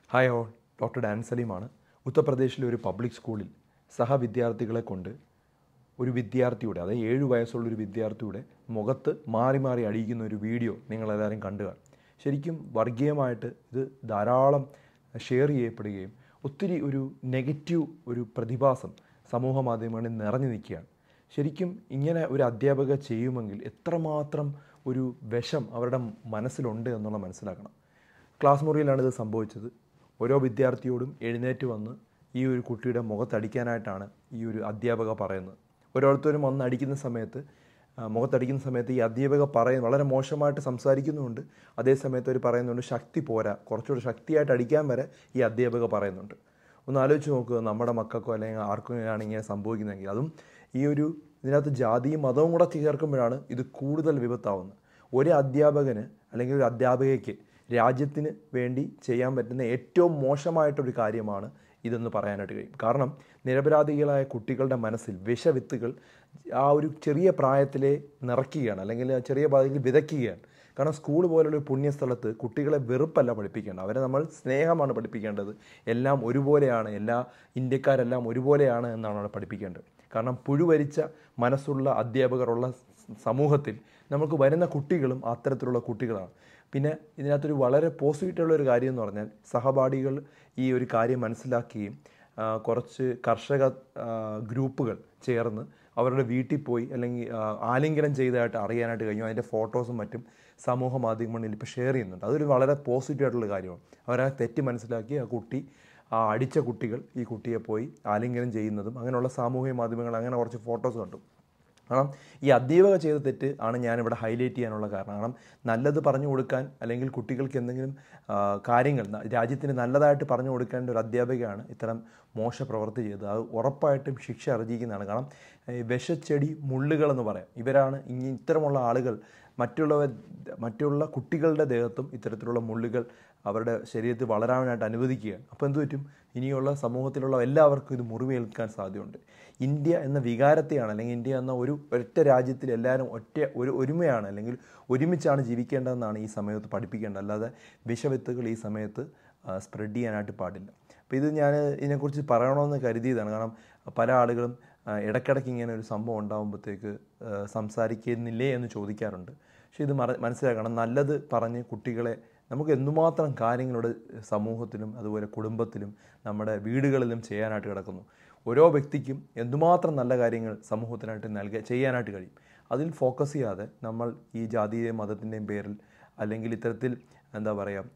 hi all doctor Dan സലീമാണ് ഉത്തർപ്രദേശിലെ ഒരു പബ്ലിക് സ്കൂളിൽ സഹവിദ്യാർത്ഥികളെ കൊണ്ട് ഒരു വിദ്യാർത്ഥിയുടെ അതായത് ഏഴ് വയസ്സുള്ള ഒരു വിദ്യാർത്ഥിയുടെ മുഖത്ത് മാറി മാറി അടിയിക്കുന്ന ഒരു വീഡിയോ നിങ്ങളെല്ലാവരും കണ്ടു കാണും ശരിക്കും വർഗീയമായിട്ട് ഇത് ധാരാളം ഷെയർ ചെയ്യപ്പെടുകയും ഒത്തിരി ഒരു നെഗറ്റീവ് ഒരു പ്രതിഭാസം സമൂഹ മാധ്യമങ്ങളിൽ നിറഞ്ഞു നിൽക്കുകയാണ് ശരിക്കും ഇങ്ങനെ ഒരു അധ്യാപക ചെയ്യുമെങ്കിൽ എത്രമാത്രം ഒരു വിഷം അവരുടെ മനസ്സിലുണ്ട് എന്നുള്ള മനസ്സിലാക്കണം ക്ലാസ് മുറിയിലാണ് ഇത് സംഭവിച്ചത് ഓരോ വിദ്യാർത്ഥിയോടും എഴുന്നേറ്റ് വന്ന് ഈ ഒരു കുട്ടിയുടെ മുഖത്തടിക്കാനായിട്ടാണ് ഈ ഒരു അധ്യാപക പറയുന്നത് ഓരോരുത്തരും വന്ന് അടിക്കുന്ന സമയത്ത് ആ, മുഖത്തടിക്കുന്ന സമയത്ത് ഈ അധ്യാപക പറയും വളരെ മോശമായിട്ട് സംസാരിക്കുന്നുമുണ്ട് അതേ സമയത്ത് അവർ പറയുന്നുണ്ട് ശക്തി പോരാ കുറച്ചുകൂടി ശക്തിയായിട്ട് അടിക്കാൻ വരെ ഈ അധ്യാപക പറയുന്നുണ്ട് ഒന്ന് ആലോചിച്ച് നോക്കുക നമ്മുടെ മക്കൾക്കോ അല്ലെങ്കിൽ ആർക്കും ആണ് ഇങ്ങനെ സംഭവിക്കുന്നതെങ്കിൽ അതും ഈ ഒരു ഇതിനകത്ത് ജാതിയും മതവും കൂടെ ചേർക്കുമ്പോഴാണ് ഇത് കൂടുതൽ വിപത്താവുന്നത് ഒരു അധ്യാപകന് അല്ലെങ്കിൽ ഒരു അധ്യാപികയ്ക്ക് രാജ്യത്തിന് വേണ്ടി ചെയ്യാൻ പറ്റുന്ന ഏറ്റവും മോശമായിട്ടൊരു കാര്യമാണ് ഇതെന്ന് പറയാനായിട്ട് കഴിയും കാരണം നിരപരാധികളായ കുട്ടികളുടെ മനസ്സിൽ വിഷവിത്തുകൾ ആ ഒരു ചെറിയ പ്രായത്തിലെ നിറയ്ക്കുകയാണ് അല്ലെങ്കിൽ ആ ചെറിയ പ്രായത്തിൽ വിതയ്ക്കുകയാണ് കാരണം സ്കൂൾ പോലുള്ള ഒരു പുണ്യസ്ഥലത്ത് കുട്ടികളെ വെറുപ്പല്ല പഠിപ്പിക്കേണ്ടത് അവരെ നമ്മൾ സ്നേഹമാണ് പഠിപ്പിക്കേണ്ടത് എല്ലാം ഒരുപോലെയാണ് എല്ലാ ഇന്ത്യക്കാരെല്ലാം ഒരുപോലെയാണ് എന്നാണ് അവിടെ പഠിപ്പിക്കേണ്ടത് കാരണം പുഴുവരിച്ച മനസ്സുള്ള അധ്യാപകരുള്ള സമൂഹത്തിൽ നമുക്ക് വരുന്ന കുട്ടികളും അത്തരത്തിലുള്ള കുട്ടികളാണ് പിന്നെ ഇതിനകത്തൊരു വളരെ പോസിറ്റീവുള്ള ഒരു കാര്യം എന്ന് പറഞ്ഞാൽ സഹപാഠികൾ ഈ ഒരു കാര്യം മനസ്സിലാക്കുകയും ആ, കുറച്ച് കർഷക ആ, ഗ്രൂപ്പുകൾ ചേർന്ന് അവരുടെ വീട്ടിൽ പോയി അല്ലെങ്കിൽ ആ, ആലിംഗനം ചെയ്തതായിട്ട് അറിയാനായിട്ട് കഴിഞ്ഞു അതിൻ്റെ ഫോട്ടോസും മറ്റും സമൂഹ മാധ്യമങ്ങളിൽ ഇപ്പോൾ ഷെയർ ചെയ്യുന്നുണ്ട് അതൊരു വളരെ പോസിറ്റീവ് ആയിട്ടുള്ള കാര്യമാണ് അവരാ തെറ്റ് മനസ്സിലാക്കി ആ കുട്ടി ആ അടിച്ച കുട്ടികൾ ഈ കുട്ടിയെ പോയി ആലിംഗനം ചെയ്യുന്നതും അങ്ങനെയുള്ള സാമൂഹിക മാധ്യമങ്ങൾ അങ്ങനെ കുറച്ച് ഫോട്ടോസ് കണ്ടു കാരണം ഈ അധ്യാപക ചെയ്ത തെറ്റ് ആണ് ഞാനിവിടെ ഹൈലൈറ്റ് ചെയ്യാനുള്ള കാരണം കാരണം നല്ലത് പറഞ്ഞു കൊടുക്കാൻ അല്ലെങ്കിൽ കുട്ടികൾക്ക് എന്തെങ്കിലും ആ, കാര്യങ്ങൾ ന- രാജ്യത്തിന് നല്ലതായിട്ട് പറഞ്ഞു കൊടുക്കേണ്ട ഒരു അധ്യാപികയാണ് ഇത്തരം മോശ പ്രവൃത്തി ചെയ്തത് അത് ഉറപ്പായിട്ടും ശിക്ഷ അർജിക്കുന്നതാണ് കാരണം ഈ വിഷച്ചെടി മുള്ളുകൾ എന്ന് പറയാം ഇവരാണ് ഇനി ഇത്തരമുള്ള ആളുകൾ മറ്റുള്ളവ മറ്റുള്ള കുട്ടികളുടെ ദേഹത്തും ഇത്തരത്തിലുള്ള മുള്ളുകൾ അവരുടെ ശരീരത്തിൽ വളരാനായിട്ട് അനുവദിക്കുകയാണ് അപ്പോൾ എന്ത് പറ്റും ഇനിയുള്ള സമൂഹത്തിലുള്ള എല്ലാവർക്കും ഇത് മുറിവേൽക്കാൻ സാധ്യതയുണ്ട് ഇന്ത്യ എന്ന വികാരത്തെയാണ് അല്ലെങ്കിൽ ഇന്ത്യ എന്ന ഒരു ഒറ്റ രാജ്യത്തിൽ എല്ലാവരും ഒറ്റ ഒരു ഒരുമയാണ് അല്ലെങ്കിൽ ഒരുമിച്ചാണ് ജീവിക്കേണ്ടതെന്നാണ് ഈ സമയത്ത് പഠിപ്പിക്കേണ്ടത് അല്ലാതെ വിഷവിത്തുകൾ ഈ സമയത്ത് സ്പ്രെഡ് ചെയ്യാനായിട്ട് പാടില്ല അപ്പോൾ ഇത് ഞാൻ ഇതിനെക്കുറിച്ച് പറയണമെന്ന് കരുതിയതാണ് കാരണം പല ആളുകളും ആ, ഇടയ്ക്കിടയ്ക്ക് ഇങ്ങനെ ഒരു സംഭവം ഉണ്ടാകുമ്പോഴത്തേക്ക് ആ, സംസാരിക്കുന്നില്ലേ എന്ന് ചോദിക്കാറുണ്ട് പക്ഷേ ഇത് മറ മനസ്സിലാക്കണം നല്ലത് പറഞ്ഞ് കുട്ടികളെ നമുക്ക് എന്തുമാത്രം കാര്യങ്ങളുടെ സമൂഹത്തിലും അതുപോലെ കുടുംബത്തിലും നമ്മുടെ വീടുകളിലും ചെയ്യാനായിട്ട് കിടക്കുന്നു ഓരോ വ്യക്തിക്കും എന്തുമാത്രം നല്ല കാര്യങ്ങൾ സമൂഹത്തിനായിട്ട് നൽകുക ചെയ്യാനായിട്ട് കഴിയും അതിൽ ഫോക്കസ് ചെയ്യാതെ നമ്മൾ ഈ ജാതിയുടെയും മതത്തിൻ്റെയും പേരിൽ അല്ലെങ്കിൽ ഇത്തരത്തിൽ എന്താ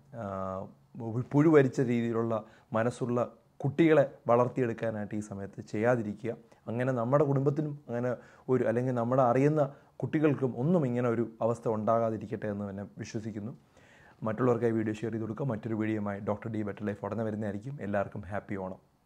പറയുക പുഴുവരിച്ച രീതിയിലുള്ള മനസ്സുള്ള കുട്ടികളെ വളർത്തിയെടുക്കാനായിട്ട് ഈ സമയത്ത് ചെയ്യാതിരിക്കുക അങ്ങനെ നമ്മുടെ കുടുംബത്തിനും അങ്ങനെ ഒരു അല്ലെങ്കിൽ നമ്മുടെ അറിയുന്ന കുട്ടികൾക്കും ഒന്നും ഇങ്ങനെ ഒരു അവസ്ഥ ഉണ്ടാകാതിരിക്കട്ടെ എന്ന് തന്നെ വിശ്വസിക്കുന്നു മറ്റുള്ളവർക്കായി വീഡിയോ ഷെയർ ചെയ്ത് കൊടുക്കുക മറ്റൊരു വീഡിയോയുമായി ഡോക്ടർ ഡി ബെറ്റർ ലൈഫ് ഉടനെ വരുന്നതായിരിക്കും എല്ലാവർക്കും ഹാപ്പി ഓണം